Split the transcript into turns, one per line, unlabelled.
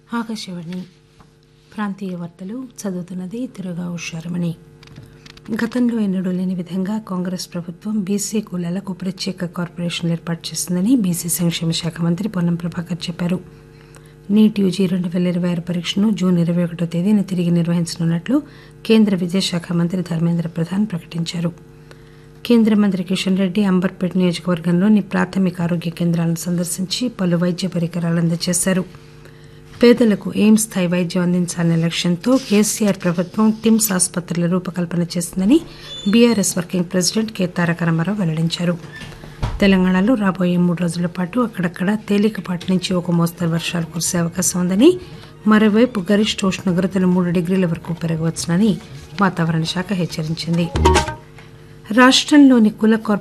ఆకాశవాణి ప్రాంతీయ వార్తలు చదువుతున్నది తిరుగా ఉషారమణి గతంలో ఎన్నడూ లేని విధంగా కాంగ్రెస్ ప్రభుత్వం బీసీ కులాలకు ప్రత్యేక కార్పొరేషన్లు ఏర్పాటు చేసిందని బీసీ సంక్షేమ శాఖ మంత్రి పొన్నం ప్రభాకర్ చెప్పారు నీట్ యూజీ రెండు పేల ఇరవై ఆరు పరీక్షను జూన్ ఇరవై ఒకటో తేదీన తిరిగి నిర్వహించనున్నట్లు కేంద్ర విద్యాశాఖ మంత్రి ధర్మేంద్ర ప్రధాన్ ప్రకటించారు కేంద్ర మంత్రి కిషన్ రెడ్డి అంబర్పేట్ నియోజకవర్గంలోని ప్రాథమిక ఆరోగ్య కేంద్రాలను సందర్శించి పలు వైద్య పరికరాలు అందజేశారు పేదలకు ఎయిమ్స్ స్థాయి వైద్యం అందించాలనే లక్ష్యంతో కేసీఆర్ ప్రభుత్వం టిమ్స్ ఆసుపత్రుల రూపకల్పన చేసిందని BRS working president K Taraka Rama Rao వెల్లడించారు తెలంగాణలో రాబోయే మూడు రోజుల పాటు అక్కడక్కడ తేలికపాటి నుంచి ఒక మోస్తరు వర్షాలు కురిసే అవకాశం ఉందని మరోవైపు గరిష్ట ఉష్ణోగ్రతలు మూడు డిగ్రీల వరకు పెరగవచ్చునని వాతావరణ శాఖ హెచ్చరించింది రాష్టంలోని కుల